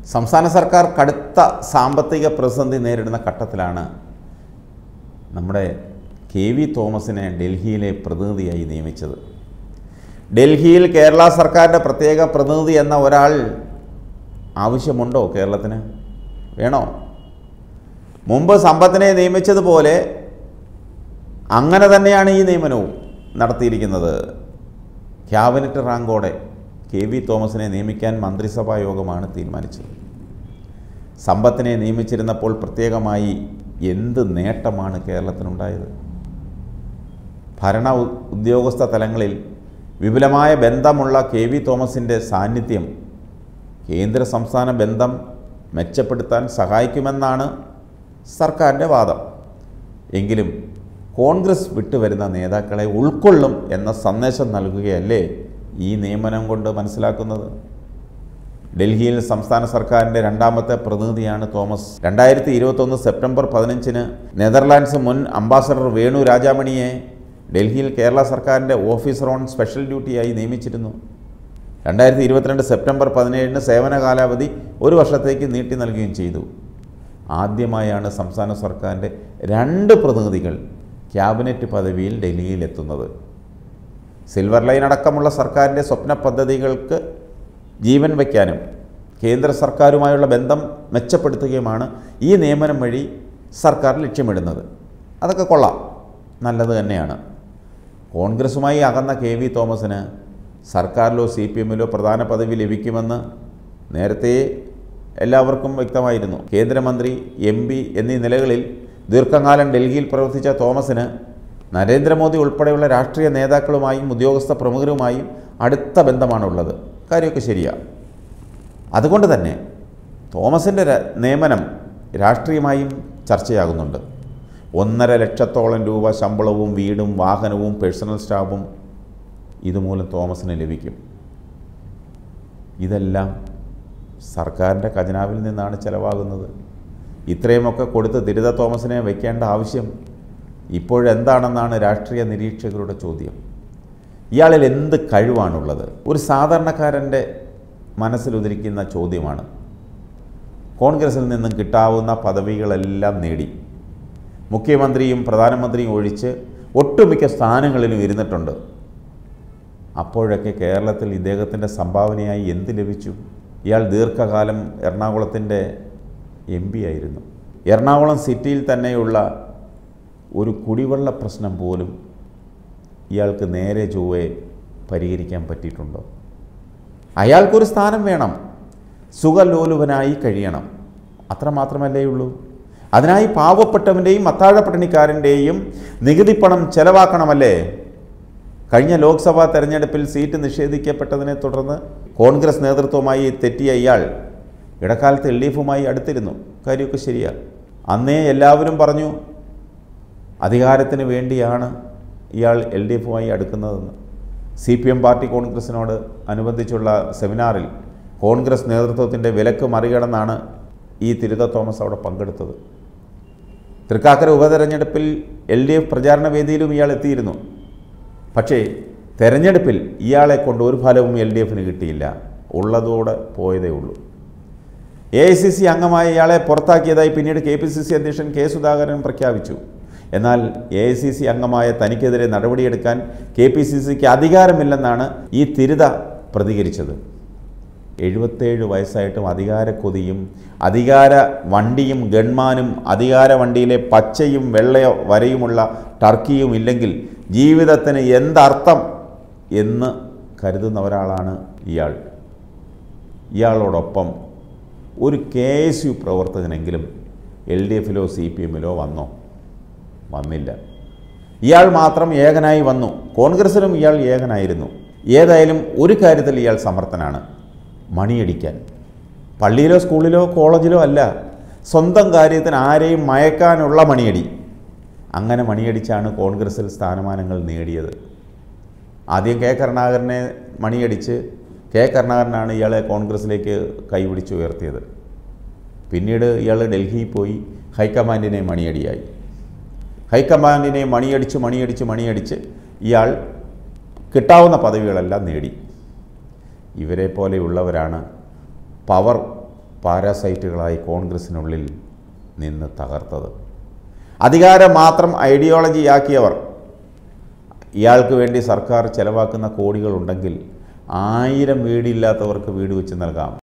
സംസ്ഥാന സർക്കാർ കടുത്ത സാമ്പത്തിക പ്രതിസന്ധി നേരിടുന്ന ഘട്ടത്തിലാണ് നമ്മുടെ കെ വി തോമസിനെ ഡൽഹിയിലെ പ്രതിനിധിയായി നിയമിച്ചത് ഡൽഹിയിൽ കേരള സർക്കാരിൻ്റെ പ്രത്യേക പ്രതിനിധി എന്ന ഒരാൾ ആവശ്യമുണ്ടോ കേരളത്തിന് വേണോ മുമ്പ് സമ്പത്തിനെ നിയമിച്ചതുപോലെ അങ്ങനെ തന്നെയാണ് ഈ നിയമനവും നടത്തിയിരിക്കുന്നത് ക്യാബിനറ്റ് റാങ്കോടെ കെ വി തോമസിനെ നിയമിക്കാൻ മന്ത്രിസഭാ യോഗമാണ് തീരുമാനിച്ചത് സമ്പത്തിനെ നിയമിച്ചിരുന്നപ്പോൾ പ്രത്യേകമായി എന്ത് നേട്ടമാണ് കേരളത്തിനുണ്ടായത് ഭരണ ഉ- ഉദ്യോഗസ്ഥ തലങ്ങളിൽ വിപുലമായ ബന്ധമുള്ള കെ വി തോമസിൻ്റെ സാന്നിധ്യം കേന്ദ്ര സംസ്ഥാന ബന്ധം മെച്ചപ്പെടുത്താൻ സഹായിക്കുമെന്നാണ് സർക്കാരിൻ്റെ വാദം എങ്കിലും കോൺഗ്രസ് വിട്ടുവരുന്ന നേതാക്കളെ ഉൾക്കൊള്ളും എന്ന സന്ദേശം നൽകുകയല്ലേ ഈ നിയമനം കൊണ്ട് മനസ്സിലാക്കുന്നത് ഡൽഹിയിൽ സംസ്ഥാന സർക്കാരിൻ്റെ രണ്ടാമത്തെ പ്രതിനിധിയാണ് തോമസ് രണ്ടായിരത്തി ഇരുപത്തൊന്ന് സെപ്റ്റംബർ പതിനഞ്ചിന് നെതർലാൻഡ്സ് മുൻ അംബാസഡർ വേണു രാജാമണിയെ ഡൽഹിയിൽ കേരള സർക്കാരിൻ്റെ ഓഫീസർ ഓൺ സ്പെഷ്യൽ ഡ്യൂട്ടിയായി നിയമിച്ചിരുന്നു രണ്ടായിരത്തി ഇരുപത്തിരണ്ട് സെപ്റ്റംബർ പതിനേഴിന് സേവന കാലാവധി ഒരു വർഷത്തേക്ക് നീട്ടി നൽകുകയും ചെയ്തു ആദ്യമായാണ് സംസ്ഥാന സർക്കാരിൻ്റെ രണ്ട് പ്രതിനിധികൾ ക്യാബിനറ്റ് പദവിയിൽ ഡൽഹിയിലെത്തുന്നത് സിൽവർ ലൈൻ അടക്കമുള്ള സർക്കാരിൻ്റെ സ്വപ്ന പദ്ധതികൾക്ക് ജീവൻ വയ്ക്കാനും കേന്ദ്ര സർക്കാരുമായുള്ള ബന്ധം മെച്ചപ്പെടുത്തുകയുമാണ് ഈ നിയമനം വഴി സർക്കാർ ലക്ഷ്യമിടുന്നത് അതൊക്കെ കൊള്ളാം നല്ലത് തന്നെയാണ് കോൺഗ്രസുമായി അകന്ന കെ വി തോമസിന് സർക്കാരിലോ സി പി എമ്മിലോ പ്രധാന പദവി ലഭിക്കുമെന്ന് നേരത്തെ എല്ലാവർക്കും വ്യക്തമായിരുന്നു കേന്ദ്രമന്ത്രി എം പി എന്നീ നിലകളിൽ ദീർഘകാലം ഡൽഹിയിൽ പ്രവർത്തിച്ച തോമസിന് നരേന്ദ്രമോദി ഉൾപ്പെടെയുള്ള രാഷ്ട്രീയ നേതാക്കളുമായും ഉദ്യോഗസ്ഥ പ്രമുഖരുമായും അടുത്ത ബന്ധമാണുള്ളത് കാര്യമൊക്കെ ശരിയാണ് അതുകൊണ്ട് തന്നെ തോമസിൻ്റെ ര- നിയമനം രാഷ്ട്രീയമായും ചർച്ചയാകുന്നുണ്ട് ഒന്നര ലക്ഷത്തോളം രൂപ ശമ്പളവും വീടും വാഹനവും പേഴ്സണൽ സ്റ്റാഫും ഇതുമൂലം തോമസിന് ലഭിക്കും ഇതെല്ലാം സർക്കാരിൻ്റെ ഖജനാവിൽ നിന്നാണ് ചിലവാകുന്നത് ഇത്രയുമൊക്കെ കൊടുത്ത് തിരുത തോമസിനെ വയ്ക്കേണ്ട ആവശ്യം ഇപ്പോഴെന്താണെന്നാണ് രാഷ്ട്രീയ നിരീക്ഷകരുടെ ചോദ്യം ഇയാളിൽ എന്ത് കഴിവാണുള്ളത് ഒരു സാധാരണക്കാരൻ്റെ മനസ്സിലുതിരിക്കുന്ന ചോദ്യമാണ് കോൺഗ്രസിൽ നിന്നും കിട്ടാവുന്ന പദവികളെല്ലാം നേടി മുഖ്യമന്ത്രിയും പ്രധാനമന്ത്രിയും ഒഴിച്ച് ഒട്ടുമിക്ക സ്ഥാനങ്ങളിലും ഇരുന്നിട്ടുണ്ട് അപ്പോഴൊക്കെ കേരളത്തിൽ ഇദ്ദേഹത്തിൻ്റെ സംഭാവനയായി എന്ത് ലഭിച്ചു ഇയാൾ ദീർഘകാലം എറണാകുളത്തിൻ്റെ എം പി ആയിരുന്നു എറണാകുളം സിറ്റിയിൽ തന്നെയുള്ള ഒരു കുടിവെള്ള പ്രശ്നം പോലും ഇയാൾക്ക് നേരെ ചൊവ്വേ പരിഹരിക്കാൻ പറ്റിയിട്ടുണ്ടോ അയാൾക്കൊരു സ്ഥാനം വേണം സുഖലോലുപനായി കഴിയണം അത്രമാത്രമല്ലേ ഉള്ളൂ അതിനായി പാവപ്പെട്ടവൻ്റെയും അത്താഴപ്പട്ടിണിക്കാരൻ്റെയും നികുതി പണം ചെലവാക്കണമല്ലേ കഴിഞ്ഞ ലോക്സഭാ തെരഞ്ഞെടുപ്പിൽ സീറ്റ് നിഷേധിക്കപ്പെട്ടതിനെ തുടർന്ന് കോൺഗ്രസ് നേതൃത്വമായി തെറ്റിയ ഇയാൾ ഇടക്കാലത്ത് എൽ ഡി എഫുമായി അടുത്തിരുന്നു കാര്യമൊക്കെ ശരിയാണ് അന്നേ എല്ലാവരും പറഞ്ഞു അധികാരത്തിന് വേണ്ടിയാണ് ഇയാൾ എൽ ഡി എഫുമായി അടുക്കുന്നതെന്ന് സി പി എം പാർട്ടി കോൺഗ്രസിനോട് അനുബന്ധിച്ചുള്ള സെമിനാറിൽ കോൺഗ്രസ് നേതൃത്വത്തിൻ്റെ വിലക്ക് മറികടന്നാണ് ഈ തിരുത തോമസ് അവിടെ പങ്കെടുത്തത് തൃക്കാക്കര ഉപതെരഞ്ഞെടുപ്പിൽ എൽ ഡി എഫ് പ്രചാരണ വേദിയിലും ഇയാൾ എത്തിയിരുന്നു പക്ഷേ തെരഞ്ഞെടുപ്പിൽ ഇയാളെ കൊണ്ട് ഒരു ഫലവും എൽ ഡി എഫിന് കിട്ടിയില്ല ഉള്ളതോടെ പോയതേ ഉള്ളൂ എ ഐ സി സി അംഗമായ ഇയാളെ പുറത്താക്കിയതായി പിന്നീട് കെ പി സി സി അധ്യക്ഷൻ കെ സുധാകരൻ പ്രഖ്യാപിച്ചു എന്നാൽ എ ഐ സി സി അംഗമായ തനിക്കെതിരെ നടപടിയെടുക്കാൻ കെ പി സി സിക്ക് അധികാരമില്ലെന്നാണ് ഈ തിരുത പ്രതികരിച്ചത് എഴുപത്തേഴ് വയസ്സായിട്ടും അധികാര കൊതിയും അധികാര വണ്ടിയും ഗൺമാനും അധികാര വണ്ടിയിലെ പച്ചയും വെള്ളയോ വരയുമുള്ള ടർക്കിയും ഇല്ലെങ്കിൽ ജീവിതത്തിന് എന്തർത്ഥം എന്ന് കരുതുന്ന ഒരാളാണ് ഇയാൾ ഇയാളോടൊപ്പം ഒരു കെ എസ് യു പ്രവർത്തകനെങ്കിലും എൽ ഡി എഫിലോ സി പി എമ്മിലോ വന്നോ വന്നില്ല ഇയാൾ മാത്രം ഏകനായി വന്നു കോൺഗ്രസിലും ഇയാൾ ഏകനായിരുന്നു ഏതായാലും ഒരു കാര്യത്തിൽ ഇയാൾ സമർത്ഥനാണ് മണിയടിക്കാൻ പള്ളിയിലോ സ്കൂളിലോ കോളേജിലോ അല്ല സ്വന്തം കാര്യത്തിന് ആരെയും മയക്കാനുള്ള മണിയടി അങ്ങനെ മണിയടിച്ചാണ് കോൺഗ്രസിൽ സ്ഥാനമാനങ്ങൾ നേടിയത് ആദ്യം കെ കരുണാകരനെ മണിയടിച്ച് കെ കരുണാകരനാണ് ഇയാളെ കോൺഗ്രസിലേക്ക് കൈപിടിച്ച് ഉയർത്തിയത് പിന്നീട് ഇയാൾ ഡൽഹിയിൽ പോയി ഹൈക്കമാൻഡിനെ മണിയടിയായി ഹൈക്കമാൻഡിനെ മണിയടിച്ച് മണിയടിച്ച് മണിയടിച്ച് ഇയാൾ കിട്ടാവുന്ന പദവികളെല്ലാം നേടി ഇവരെ പോലെയുള്ളവരാണ് പവർ പാരാസൈറ്റുകളായി കോൺഗ്രസിനുള്ളിൽ നിന്ന് തകർത്തത് അധികാരം മാത്രം ഐഡിയോളജിയാക്കിയവർ ഇയാൾക്ക് വേണ്ടി സർക്കാർ ചെലവാക്കുന്ന കോടികളുണ്ടെങ്കിൽ ആയിരം വീടില്ലാത്തവർക്ക് വീട് വെച്ച് നൽകാം